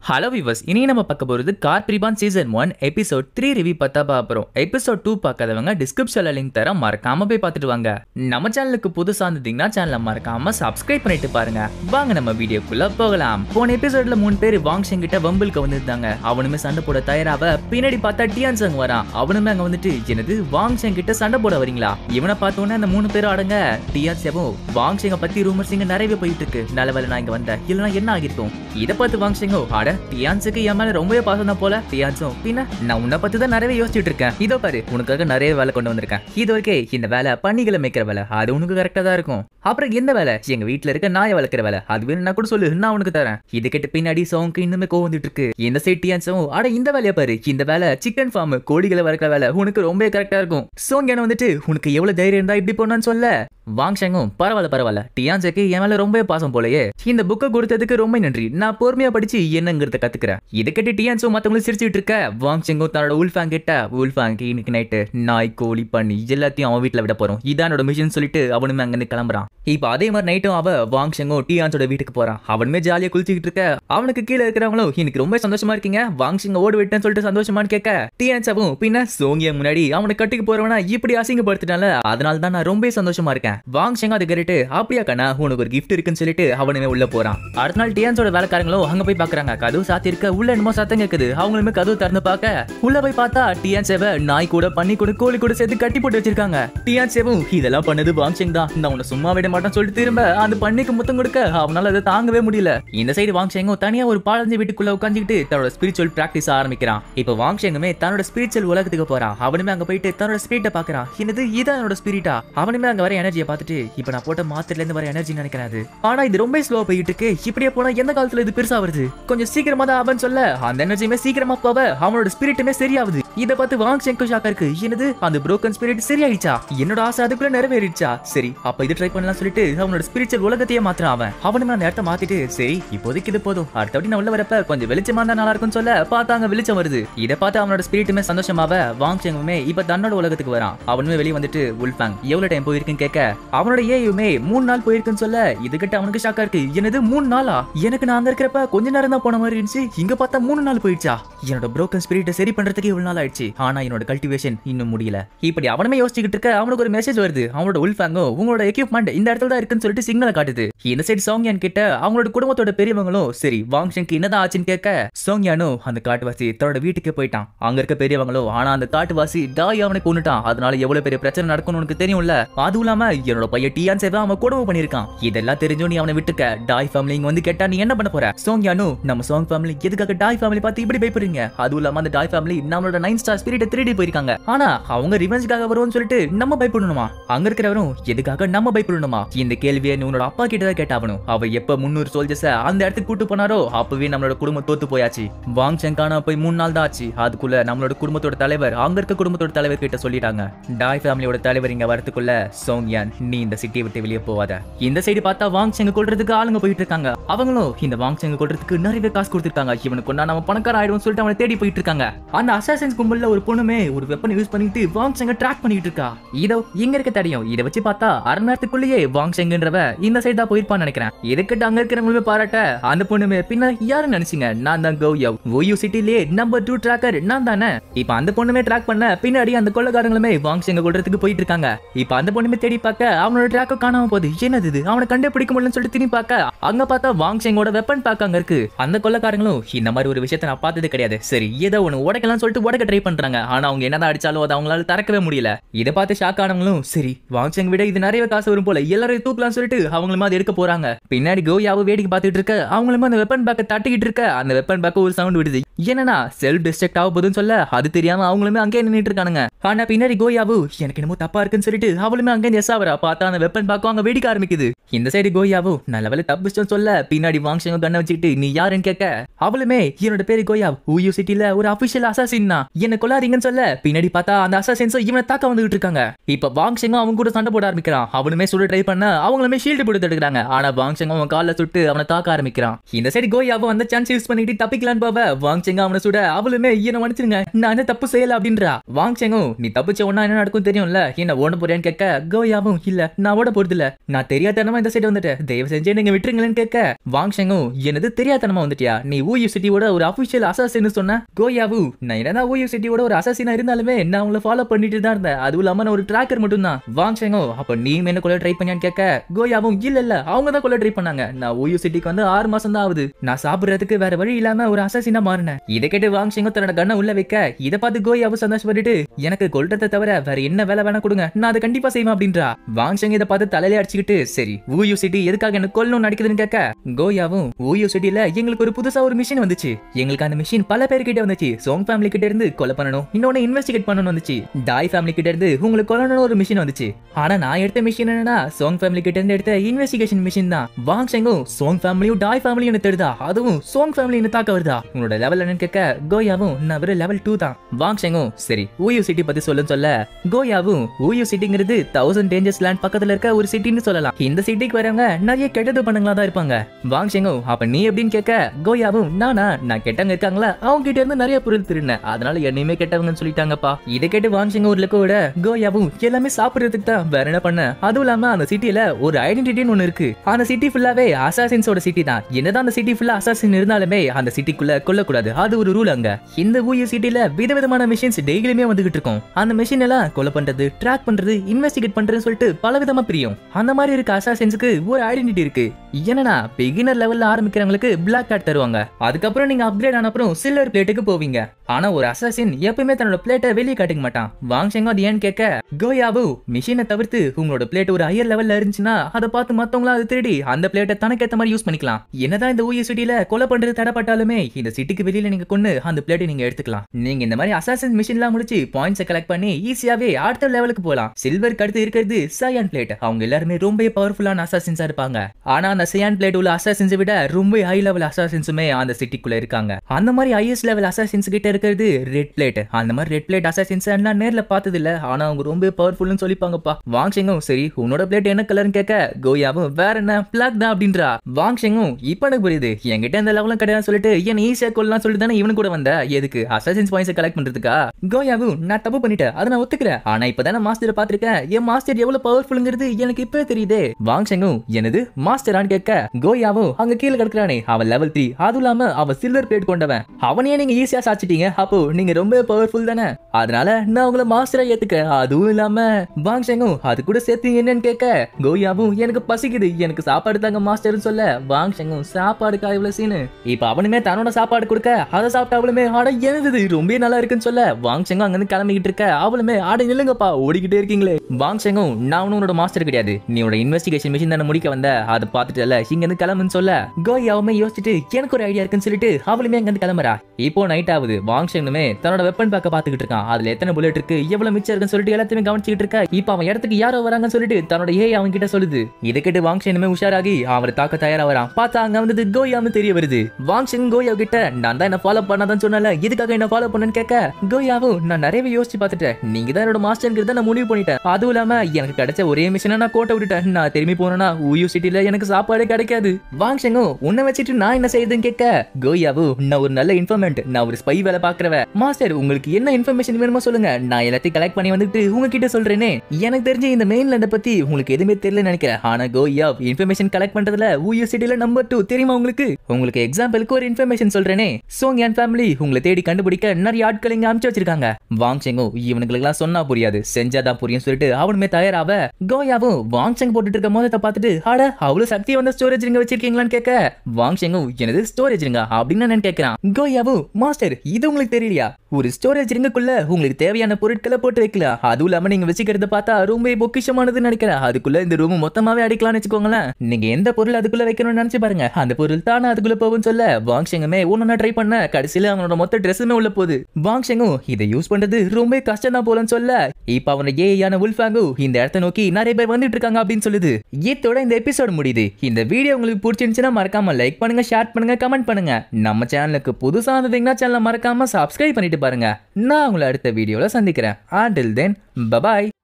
hello விவஸ் இனி நம்ம பார்க்க போகிறது கார் பிரிபான் season one episode three review பார்த்தா பார்ப்போம் எபிசோட் டூ பார்க்காதவங்க டிஸ்கிரிப்ஷனில் லிங்க் தர மறக்காம போய் பார்த்துட்டு வாங்க நம்ம சேனலுக்கு புதுசாக இருந்தீங்கன்னா சேனலை மறக்காம சப்ஸ்கிரைப் பண்ணிட்டு பாருங்க வாங்க நம்ம வீடியோக்குள்ள போகலாம் போன எபிசோட்ல மூணு பேர் வாங் ஷெங் கிட்ட வம்பிளுக்கு வந்திருந்தாங்க அவனுமே சண்டை போட தயாராவ பின்னாடி பார்த்தா டியான் சங் வரான் அவனுமே அங்க வந்துட்டு எனது வாங் ஷெங் கிட்ட சண்டை போட வரீங்களா இவனை பார்த்த உடனே அந்த மூணு பேரும் அடங்க டியான் சேவும் வாங் ஷெங்க பத்தி ரூமர்ஸ் இங்க நிறையவே போயிட்டு இருக்கு நல்ல வேலை நான் இங்க வந்தேன் இல்லைன்னா என்ன ஆகிருக்கும் இதை பார்த்து வாங் ஷெங்கோ அட டியான்ஸுக்கு என் மேல ரொம்பவே பாசம் தான் போல டியான்ஸும் பின்ன நான் உன்னை பத்தி தான் நிறைய யோசிச்சுட்டு இருக்கேன் இதோ பாரு உனக்காக நிறைய வேலை கொண்டு வந்திருக்கேன் இது வரைக்கும் இந்த வேலை பன்னிகளை மேய்க்கிற வேலை அது உனக்கு கரெக்டா தான் இருக்கும் அப்புறம் எந்த வேலை எங்க வீட்ல இருக்க நாயை வளர்க்குற வேலை அது வேணும்னா கூட சொல்லு நான் உனக்கு தரேன் இது கேட்டு பின்னாடி சவுக்கு இன்னுமே கோவம் வந்துட்டு இருக்கு இந்த சைட் டியான்ஸும் அட இந்த வேலையை பாரு இந்த வேலை சிக்கன் ஃபார்ம் கோழிகளை வளர்க்குற வேலை உனக்கு ரொம்ப கரெக்டா இருக்கும் சோங்க வந்துட்டு உனக்கு எவ்வளவு தைரியம் இருந்தா இப்படி போனான்னு சொல்ல வாங் ஷெங்கும் பரவாயில்ல பரவாயில்ல டியான்ஸுக்கு என் மேல ரொம்ப பாசம் போலயே இந்த புக்கை கொடுத்ததுக்கு ரொம்ப நன்றி நான் பொறுமையா படிச்சு என்னங்கிறத கத்துக்கிறேன் இதை கேட்டு டியான்ஸும் மத்தவங்களும் சிரிச்சுட்டு இருக்க வாங் ஷெங்கும் தன்னோட உல்ஃபாங் கிட்ட உல்ஃபாங் இன்னைக்கு நைட்டு நாய் கோழி பண்ணி எல்லாத்தையும் அவன் வீட்டுல விட போறோம் இதான் என்னோட மிஷன் சொல்லிட்டு அவனுமே அங்க இருந்து கிளம்புறான் இப்போ அதே மாதிரி நைட்டும் அவ வாங் ஷெங்கும் டியான்ஸோட வீட்டுக்கு போறான் அவனுமே ஜாலியா குளிச்சுக்கிட்டு இருக்க அவனுக்கு கீழே இருக்கிறவங்களும் எனக்கு ரொம்ப சந்தோஷமா இருக்கீங்க வாங் ஷெங்க ஓடு விட்டேன்னு சொல்லிட்டு சந்தோஷமான்னு கேட்க டியான்ஸாவும் பின்ன சோங்கிய முன்னாடி அவனை கட்டிக்கு போறவனா இப்படி அசிங்கப்படுத்திட்டால அதனால தான் நான் ரொம்ப சந்தோஷமா இருக்கேன் வாங் ஷெங் அதை கேட்டு அப்படியா கண்ணா உனக்கு ஒரு கிஃப்ட் இருக்குன்னு சொல்லிட்டு அவனுமே உள்ள போறான் அடுத்த நாள் டியான்ஸோட வேலைக்காரங்களும் அங்க போய் பாக்குறாங்க கதவு சாத்தி இருக்க உள்ள என்னமோ சத்தம் கேக்குது அவங்களுமே கதவு திறந்து பார்க்க உள்ள போய் பார்த்தா டியான் சேவை நாய் கூட பண்ணி கூட கோழி கூட சேர்த்து கட்டி போட்டு வச்சிருக்காங்க டியான் சேவும் இதெல்லாம் பண்ணது வாங் ஷெங் தான் நான் உன்னை சும்மா விட மாட்டேன்னு சொல்லிட்டு திரும்ப அந்த பண்ணிக்கு முத்தம் கொடுக்க அவனால அதை தாங்கவே முடியல இந்த சைடு வாங் ஷெங்கும் தனியா ஒரு பாழஞ்ச வீட்டுக்குள்ள உட்காந்துக்கிட்டு தன்னோட ஸ்பிரிச்சுவல் பிராக்டிஸ் ஆரம்பிக்கிறான் இப்போ வாங் ஷெங்குமே தன்னோட ஸ்பிரிச்சுவல் உலகத்துக்கு போறான் அவனுமே அங்க போயிட்டு தன்னோட ஸ்பிரிட்டை பாக்குறான் என்னது இதான் என்னோட ஸ்பிரிட்டா அவனுமே அங்க வர எனர்ஜியை பார்த்துட்டு இப்போ நான் போட்ட மாத்திரையில இருந்து வர எனர்ஜி நினைக்கிறேன் அது ஆனா இது ரொம்ப ஸ்லோவா போயிட்டு இருக்கு இப்படியே போனா எந்த காலத்துல இது பெருசா வருது கொஞ்சம் சீக்கிரமா தான் ஆவன்னு சொல்ல அந்த எனர்ஜியுமே சீக்கிரமா போவ அவனோட ஸ்பிரிட்டுமே சரியாகுது இதை பார்த்து வாங் ஷெங்கு ஷாக்கா இருக்கு என்னது அந்த புரோக்கன் ஸ்பிரிட் சரியாயிடுச்சா என்னோட ஆசை அதுக்குள்ள நிறைவேறிடுச்சா சரி அப்ப இது ட்ரை பண்ணலாம் சொல்லிட்டு அவனோட ஸ்பிரிச்சுவல் உலகத்தையே மாத்துறான் அவன் அவனுமே அந்த இடத்த மாத்திட்டு சரி இப்போதைக்கு இது போதும் அடுத்தபடி நான் உள்ள வரப்ப கொஞ்சம் வெளிச்சமா இருந்தா நல்லா இருக்கும்னு சொல்ல பார்த்தாங்க வெளிச்சம் வருது இதை பார்த்து அவனோட ஸ்பிரிட்டுமே சந்தோஷமாவ வாங் ஷெங்குமே இப்ப தன்னோட உலகத்துக்கு வரான் அவனுமே வெளியே வந்துட்டு உல்ஃபாங் எவ்வளவு டைம் போயிருக்குன்னு கேட்க அவனோட ஏயுமே மூணு நாள் போயிருக்குன்னு சொல்ல இதுகிட்ட அவனுக்கு ஷாக்கா இருக்கு என்னது மூணு நாளா எனக்கு நான் அங்க இருக்கிறப்ப கொஞ்ச நேரம் தான் போன மாதிரி இருந்துச்சு இங்க பார்த்தா மூணு நாள் போயிடுச்சா என்னோட புரோக்கன் ஸ்பிரிட்டை சரி பண்றதுக்கு இவ்வளவு நாள் ஆயிடுச்சு ஆனா என்னோட கல்டிவேஷன் இன்னும் முடியல இப்படி அவனுமே யோசிச்சுக்கிட்டு இருக்க அவனுக்கு ஒரு மெசேஜ் வருது அவனோட உல்ஃபாங்கோ உங்களோட எக்யூப்மெண்ட் இந்த இடத்துல தான் இருக்குன்னு சொல்லிட்டு சிக்னலை காட்டுது இந்த சைடு சோங்யான் கிட்ட அவங்களோட குடும்பத்தோட பெரியவங்களும் சரி வாங் ஷெங்க்கு என்னதான் ஆச்சுன்னு கேட்க சோங்யானும் அந்த காட்டுவாசி தன்னோட வீட்டுக்கு போயிட்டான் அங்க இருக்க பெரியவங்களும் ஆனா அந்த காட்டுவாசி டாய் அவனை கொண்டுட்டான் அதனால எவ்வளவு பெரிய பிரச்சனை நடக்கும்னு உனக்கு தெரியும்ல அதுவும் இல்லாம என்னோட பையன் டியான் சேவா அவன் கொடுமை பண்ணிருக்கான் இதெல்லாம் தெரிஞ்சும் நீ அவனை விட்டுக்க டாய் ஃபேமிலி இங்க வந்து கேட்டா நீ என்ன பண்ண போற சோங்யானு நம்ம சோங் ஃபேமிலி எதுக்காக டாய் ஃபேமிலி பார்த்து இப்படி பயப்படுறீங்க அதுவும் இல்லாம அந்த டாய் ஃபேமிலி நம்மளோட நைன் ஸ்டார் ஸ்பிரிட்டை திருடி போயிருக்காங்க ஆனா அவங்க ரிவெஞ்சுக்காக வருவோம்னு சொல்லிட்டு நம்ம பயப்படணுமா அங்க இருக்கிறவரும் எதுக்காக நம்ம பயப்படணுமா இந்த கேள்வியை நீ உன்னோட அப்பா கிட்ட தான் கேட்டாவணும் அவ எப்ப முன்னூறு சோல்ஜர்ஸ அந்த இடத்துக்கு கூட்டு போனாரோ அப்பவே நம்மளோட குடும்பம் தோத்து போயாச்சு வாங் செங்கானா போய் மூணு நாள் தான் ஆச்சு அதுக்குள்ள நம்மளோட குடும்பத்தோட தலைவர் அங்க இருக்க குடும்பத்தோட தலைவர் கிட்ட சொல்லிட்டாங்க டாய் ஃபேமிலியோட தலைவர் இங்க வரதுக்குள்ள சோங்யான் நீ இந்த சிட்டியை விட்டு வெளியே போவாத இந்த சைடு பார்த்தா வாங் செங்க கொள்றதுக்கு ஆளுங்க போயிட்டு இருக்காங்க அவங்களும் இந்த வாங் செங்க கொள்றதுக்கு நிறைய காசு கொடுத்துருக்காங்க இவனுக்கு கொண்டா நம்ம பணக்கார ஆயிடும் சொல்லிட்டு அவனை தேடி போயிட்டு இருக்காங்க அந்த அசாசன்ஸ் கும்பல்ல ஒரு பொண்ணுமே ஒரு வெப்பன் யூஸ் பண்ணிட்டு வாங் செங்க ட்ராக் பண்ணிட்டு இருக்கா இதோ இங்க இருக்க தடையும் இதை வச்சு பார்த்தா அரை நேரத்துக்குள்ளேயே வாங் செங்கன்றவ இந்த சைடு தான் போயிருப்பான்னு நினைக்கிறேன் இதுக்கிட்ட அங்க இருக்கிறவங்களுமே பாராட்ட அந்த பொண்ணுமே பின்ன யாரு நினைச்சீங்க நான் தான் கௌயவ் ஓயு சிட்டிலே நம்பர் டூ ட்ராக்கர் நான் தானே இப்ப அந்த பொண்ணுமே ட்ராக் பண்ண பின்னாடி அந்த கொள்ளக்காரங்களுமே வாங் செங்க கொள்றதுக்கு போயிட்டு இருக்காங்க இப்ப அந்த பொண்ணுமே தேடி பார்க்க அவனோட ட்ராக்க காணாம போகுது என்னது இது அவனை கண்டே பிடிக்க முடியலன்னு சொல்லிட்டு திரும்பி பார்க்க அங்க பார்த்தா வாங் செங்கோட வெப்பன் பேக் அங்க இருக்கு அந்த கொள்ளக்காரங்களும் இந்த மாதிரி ஒரு விஷயத்தை நான் பார்த்தது கிடையாது சரி ஏதோ ஒன்னு உடைக்கலாம் சொல்லிட்டு உடைக்க ட்ரை பண்றாங்க ஆனா அவங்க என்னதான் அடிச்சாலும் அதை அவங்களால திறக்கவே முடியல இதை பார்த்து ஷாக் ஆனவங்களும் சரி வாங் செங் விட இது நிறைய காசு வரும் போல எல்லாரையும் தூக்கலாம் சொல்லிட்டு அவங்களும் அதை எடுக்க போறாங்க பின்னாடி கோயாவும் வேடிக்கை பார்த்துட்டு இருக்க அவங்களும் அந்த வெப்பன் பேக்கை தட்டிக்கிட்டு இருக்க அந்த வெப்பன் பேக்க ஒரு சவுண்ட் விடுது என்னன்னா செல்ஃப் டிஸ்ட்ரக்ட் ஆக போகுதுன்னு சொல்ல அது தெரியாம அவங்களுமே அங்கேயே நின்னுட்டு இருக்கானுங்க ஆனா பின்னாடி கோயாவு எனக்கு என்னமோ தப்பா இருக்குன்னு சொல்லிட்டு அவளுமே அங்கே எஸ் ஆவரா பார்த்தா அந்த வெப்பன் பேக்கும் அங்க வெடிக்க ஆரம்பிக்குது இந்த சைடு கோயாவு நல்ல வேலை தப்பிச்சோன்னு சொல்ல பின்னாடி வாங்ஷங்க கண்ணை வச்சுக்கிட்டு நீ யாருன்னு கேட்க அவளுமே என்னோட பேரு கோயாவ் ஊயூ சிட்டில ஒரு அபிஷியல் அசாசின் தான் என்ன கொள்ளாதீங்கன்னு சொல்ல பின்னாடி பார்த்தா அந்த அசாசின்ஸும் இவனை தாக்க வந்துகிட்டு இருக்காங்க இப்ப வாங்ஷெங்கும் அவங்க கூட சண்டை போட ஆரம்பிக்கிறான் அவனுமே சுட ட்ரை பண்ண அவங்களுமே ஷீல்டு போட்டு தடுக்கிறாங்க ஆனா வாங்ஷெங்கும் அவன் காலில் சுட்டு அவனை தாக்க ஆரம்பிக்கிறான் இந்த சைடு கோயாவும் அந்த சான்ஸ் யூஸ் பண்ணிட்டு தப்பிக்கலான்னு போவ வாங்ஷெங் செங்க அவனை சுட அவளுமே என்ன மன்னிச்சிருங்க நான் என்ன தப்பு செய்யல அப்படின்றா வாங் செங்கும் நீ தப்பிச்ச ஒன்னா என்ன நடக்கும் தெரியும்ல என்ன ஓட போறியான்னு கேட்க கோயாவும் இல்ல நான் ஓட போறது இல்ல நான் தெரியாதனமா இந்த சைடு வந்துட்டேன் தயவு செஞ்சு நீங்க விட்டுருங்களேன்னு கேட்க வாங் செங்கும் என்னது தெரியாதனமா வந்துட்டியா நீ ஊயூ சிட்டியோட ஒரு அபிஷியல் அசாசின்னு சொன்ன கோயாவு நான் என்னதான் ஊயூ சிட்டியோட ஒரு அசாசினா இருந்தாலுமே நான் உங்களை ஃபாலோ பண்ணிட்டு தான் இருந்தேன் அதுவும் இல்லாம நான் ஒரு டிராக்கர் மட்டும் தான் வாங் செங்கும் அப்ப நீ என்ன கொள்ள ட்ரை பண்ணியான்னு கேட்க கோயாவும் இல்ல இல்ல அவங்க தான் கொள்ள ட்ரை பண்ணாங்க நான் ஊயூ சிட்டிக்கு வந்து ஆறு மாசம் தான் ஆகுது நான் சாப்பிடுறதுக்கு வேற வழி இல்லாம ஒரு அசாசினா மாறினேன் இதை கேட்டு வாங் செங்கும் தன்னோட கண்ணை உள்ள வைக்க இதை பார்த்து கோயாவும் சந்தோஷப்பட்டுட்டு எனக்கு கொல்றதை தவிர வேற என்ன வேலை வேணா கொடுங்க நான் அதை கண்டிப்பா செய்வேன் அப்படின்றா வாங் செங் இதை பார்த்து தலையில அடிச்சுக்கிட்டு சரி ஊயூ சிட்டி எதுக்காக என்ன கொல்லணும் நடிக்குதுன்னு கேட்க கோயாவும் ஊயூ சிட்டில எங்களுக்கு ஒரு புதுசா ஒரு மிஷின் வந்துச்சு எங்களுக்கு அந்த மிஷின் பல பேர் கிட்ட வந்துச்சு சோங் ஃபேமிலி கிட்ட இருந்து கொலை பண்ணணும் இன்னொன்னு இன்வெஸ்டிகேட் பண்ணணும் வந்துச்சு டாய் ஃபேமிலி கிட்ட இருந்து உங்களுக்கு கொல்லணும் ஒரு மிஷின் வந்துச்சு ஆனா நான் எடுத்த மிஷின் என்னன்னா சோங் ஃபேமிலி கிட்ட இருந்து எடுத்த இன்வெஸ்டிகேஷன் மிஷின் தான் வாங் செங்கும் சோங் ஃபேமிலியும் டாய் ஃபேமிலியும் என்ன தேடுதா அதுவும் சோங் ஃபேமிலி என்ன தாக்க வருதா உங்களோட லெவல் என்னன்னு கேட்க கோயாவும் நான் வெறும் லெவல் டூ தான் வாங் செங்கும் சரி ஊயூ சிட்டி பத்தி சொல்லுன்னு சொல்ல கோயாவும் ஊயூ சிட்டிங்கிறது தௌசண்ட் டேஞ்சர்ஸ் லேண்ட் பக்கத்துல இருக்க ஒரு சிட்டின்னு சொல்லலாம் இந்த சிட்டிக்கு வரவங்க நிறைய கெட்டது பண்ணுங்களா தான் இருப்பாங்க வாங் செங்கும் அப்ப நீ எப்படின்னு கேட்க கோயாவும் நானா நான் கெட்டவங்க இருக்காங்களா அவங்க கிட்ட இருந்து நிறைய பொருள் திருடினேன் அதனால என்னையுமே கெட்டவங்கன்னு சொல்லிட்டாங்கப்பா இதை கேட்டு வாங் செங்கும் ஒரு லுக்க விட கோயாவும் எல்லாமே சாப்பிடுறதுக்கு தான் வேற என்ன பண்ண அதுவும் இல்லாம அந்த சிட்டில ஒரு ஐடென்டிட்டின்னு ஒண்ணு இருக்கு அந்த சிட்டி ஃபுல்லாவே அசாசின்ஸோட சிட்டி தான் என்னதான் அந்த சிட்டி ஃபுல்லா அசாசின் இருந்தாலுமே அந்த சிட்டிக்குள்ள கொல்லக்கூடாது அது ஒரு ரூல் அங்க இந்த ஊய சிட்டில விதவிதமான மிஷின்ஸ் டெய்லியுமே வந்துகிட்டு இருக்கும் அந்த மிஷின் எல்லாம் கொலை பண்றது ட்ராக் பண்றது இன்வெஸ்டிகேட் பண்றதுன்னு சொல்லிட்டு பல விதமா பிரியும் அந்த மாதிரி இருக்க அசாசின்ஸுக்கு ஒரு ஐடென்டிட்டி இருக்கு என்னன்னா பிகினர் லெவல்ல ஆரம்பிக்கிறவங்களுக்கு பிளாக் கார்டு தருவாங்க அதுக்கப்புறம் நீங்க அப்கிரேட் ஆன அப்புறம் சில்வர் பிளேட்டுக்கு போவீங்க ஆனா ஒரு அசாசின் எப்பவுமே தன்னோட பிளேட்டை வெளியே காட்டிக்க மாட்டான் வாங் செங்கோ அது ஏன்னு கேட்க கோயாவு மிஷினை தவிர்த்து உங்களோட பிளேட் ஒரு ஹையர் லெவல்ல இருந்துச்சுன்னா அதை பார்த்து மத்தவங்களா அதை திருடி அந்த பிளேட்டை தனக்கேத்த மாதிரி யூஸ் பண்ணிக்கலாம் என்னதான் இந்த ஊய சிட்டில கொலை பண்றது தடப்பட்டாலுமே இந்த சிட்டிக்கு வெளியில நீங்க கொண்டு அந்த பிளேட்டை நீங்க எடுத்துக்கலாம் நீங்க இந்த மாதிரி அசாசின் மிஷின்லாம் முடிச்சு பாயிண்ட்ஸை கலெக்ட் பண்ணி ஈஸியாவே அடுத்த லெவலுக்கு போலாம் சில்வருக்கு அடுத்து இருக்கிறது சயான் பிளேட் அவங்க எல்லாருமே ரொம்ப பவர்ஃபுல்லான அசாசின்ஸா இருப்பாங்க ஆனா அந்த சயான் பிளேட் உள்ள அசாசின்ஸை விட ரொம்ப ஹை லெவல் அசாசின்ஸுமே அந்த சிட்டிக்குள்ள இருக்காங்க அந்த மாதிரி ஹையஸ்ட் லெவல் அசாசின்ஸ் கிட்ட இருக்கிறது ரெட் பிளேட் அந்த மாதிரி ரெட் பிளேட் அசாசின்ஸ் எல்லாம் நேர்ல பார்த்தது இல்ல ஆனா அவங்க ரொம்ப பவர்ஃபுல்னு சொல்லிப்பாங்கப்பா வாங் செங்கும் சரி உன்னோட பிளேட் என்ன கலர்னு கேட்க கோயாவும் வேற என்ன பிளாக் தான் அப்படின்றா வாங் செங்கும் இப்ப எனக்கு புரியுது என்கிட்ட இந்த லெவலும் கிடையாது சொல்லிட்டு என்ன ஈஸியா கொள்ளலாம் சொல்லிட்டு தானே இவனு கூட வந்த எதுக்கு அசாசின்ஸ் பாயிண்ட்ஸ் கலெக்ட் பண்றதுக்கா கோயாவும் நான் தப்பு பண்ணிட்டேன் அதை நான் ஒத்துக்கிறேன் ஆனா இப்பதானே மாஸ்டரை பாத்திருக்கேன் என் மாஸ்டர் எவ்வளவு பவர்ஃபுல்ங்கிறது எனக்கு இப்பவே தெரியுதே வாங் செங்கும் எனது மாஸ்டரான்னு கேட்க கோயாவும் அங்க கீழே கிடக்குறானே அவன் லெவல் த்ரீ அதுவும் இல்லாம அவன் சில்வர் பிளேட் கொண்டவன் அவனையே நீங்க ஈஸியா சாச்சிட்டீங்க அப்போ நீங்க ரொம்ப பவர்ஃபுல் தானே அதனால நான் உங்களை மாஸ்டரா ஏத்துக்கிறேன் அதுவும் இல்லாம வாங் செங்கும் அது கூட சேர்த்து என்னன்னு கேட்க கோயாவும் எனக்கு பசிக்குது எனக்கு சாப்பாடு தாங்க மாஸ்டர்னு சொல்ல வாங் செங்கும் சாப்பாடுக்கா இவ்வளவு சீனு இப்ப அவனுமே தன்னோட சாப்பாடு கொடுக்க அதை சாப்பிட்டு அவளுமே ஆட எனது ரொம்ப நல்லா இருக்குன்னு சொல்ல வாங் செங்கும் அங்க இருந்து கிளம்பிக்கிட்டு இருக்க அவளுமே ஆட நில்லுங்கப்பா ஓடிக்கிட்டே இருக்கீங்களே வாங் செங்கும் நான் ஒன்னும் உன்னோட மாஸ்டர் கிடையாது நீ உன்னோட இன்வெஸ்டிகேஷன் மிஷின் தானே முடிக்க வந்த அதை பார்த்துட்டல இங்க இருந்து கிளம்புன்னு சொல்ல கோயாவுமே யோசிச்சுட்டு எனக்கு ஒரு ஐடியா இருக்குன்னு சொல்லிட்டு அவளுமே அங்க இருந்து கிளம்புறா இப்போ நைட் ஆகுது வாங் செங்குமே தன்னோட வெப்பன் பேக்க பாத்துக்கிட்டு இருக்கான் அதுல எத்தனை புல்லட் இருக்கு எவ்வளவு மிச்சம் இருக்குன்னு சொல்லிட்டு எல்லாத்தையுமே கவனிச்சுக்கிட்டு இருக்க இப்போ அவன் இடத்துக்கு யாரோ வராங்கன்னு சொல்லிட்டு தன்னோட ஏ அவன் கிட்ட சொல்லுது இதை கேட்டு வாங் செனுமே உஷாராகி அவரை தாக்க தயாரா வரான் பார்த்தா அங்க வந்தது கோயான்னு தெரிய வருது வாங் சென் கோயா கிட்ட நான் தான் என்ன ஃபாலோ பண்ணாதான் சொன்னல இதுக்காக என்ன ஃபாலோ பண்ணேன்னு கேட்க கோயாவும் நான் நிறையவே யோசிச்சு பார்த்துட்டேன் நீங்க தான் என்னோட மாஸ்டர்ங்கிறத நான் முடிவு பண்ணிட்டேன் அதுவும் இல்லாம எனக்கு கிடைச்ச ஒரே மிஷனை நான் கோட்டை விட்டுட்டேன் நான் திரும்பி போனேன்னா ஊயூ சிட்டில எனக்கு சாப்பாடே கிடைக்காது வாங் செங்கும் உன்னை வச்சுட்டு நான் என்ன செய்யுதுன்னு கேட்க கோயாவு நான் ஒரு நல்ல இன்ஃபர்மெண்ட் நான் ஒரு ஸ்பை வேலை பாக்குறவ மாஸ்டர் உங்களுக்கு என்ன இன்ஃபர்மேஷன் வேணுமோ சொல்லுங்க நான் எல்லாத்தையும் கலெக்ட் பண்ணி வந்துட்டு உங்ககிட்ட சொல்றேனே எனக்கு தெரிஞ்ச இந்த மெயின்லேண்ட பத்தி உங்களுக்கு எதுவுமே தெரியல நினைக்கிறேன் ஆனா கோயா இன்ஃபர்மேஷன் கலெக்ட் பண்றதுல ஊயூ சிட்டில நம்பர் டூ தெரியுமா உங்களுக்கு உங்களுக்கு எக்ஸாம்பிளுக்கு ஒரு இன்ஃபர்மேஷன் சொல்றேனே சோங் என் ஃபேமிலி உங்களை தேடி கண்டுபிடிக்க நிறைய ஆட்கள் இங்க அனுப்பிச்சு வச்சிருக்காங்க வாங் செங்கோ இவனுங்களுக்கு எல்லாம் சொன்னா புரியாது செஞ்சாதான் புரியும் சொல்லிட்டு அவனுமே தயாராவ கோயாவும் வாங் செங் போட்டுட்டு இருக்க மோதத்தை பார்த்துட்டு ஆட அவ்வளவு சக்தி வந்த ஸ்டோரேஜ் ரிங்க வச்சிருக்கீங்களான்னு கேட்க வாங் செங்கும் எனது ஸ்டோரேஜ் ரிங்கா அப்படின்னு நான் கேட்கிறான் கோயாவும் மாஸ்டர் இது உங்களுக்கு தெரியலையா ஒரு ஸ்டோரேஜ் ரிங்குக்குள்ள உங்களுக்கு தேவையான பொருட்களை போட்டு வைக்கலாம் அதுவும் இல்லாம நீங்க வச்சுக்கிறத பார்த்தா ரொம்ப பொக்கிஷமானதுன்னு நினைக்கிறேன் அதுக்குள்ள இந்த ரூம் மொத்தமாவே அடிக்கலாம்னு வச்சுக்கோங்களேன் நீங்க எந்த பொருள் அதுக்குள்ள வைக்கணும்னு நினைச்சு பாருங்க அந்த பொருள் தானே அதுக்குள்ள போகும்னு சொல்ல வாங் செங்குமே ஒன்னு ட்ரை பண்ண கடைசியில அவனோட மொத்த ட்ரெஸ்ஸுமே உள்ள போகுது வாங் செங்கும் இதை யூஸ் பண்றது ரொம்ப கஷ்டம் தான் போலன்னு சொல்ல இப்ப அவனோட ஏயான உல்ஃபாங்கு இந்த இடத்த நோக்கி நிறைய பேர் வந்துட்டு இருக்காங்க அப்படின்னு சொல்லுது இதோட இந்த எபிசோட் முடியுது இந்த வீடியோ உங்களுக்கு பிடிச்சிருந்துச்சுன்னா மறக்காம லைக் பண்ணுங்க ஷேர் பண்ணுங்க கமெண்ட் பண்ணுங்க நம்ம சேனலுக்கு புதுசா இருந்தீங்கன்னா சேனலை மறக்காம சப்ஸ்கிரைப் பண்ணிட்டு பாருங்க நான் உங்களை அடுத்த வீடியோல சந்திக்கிறேன் ஆண்டில் தென் பபாய்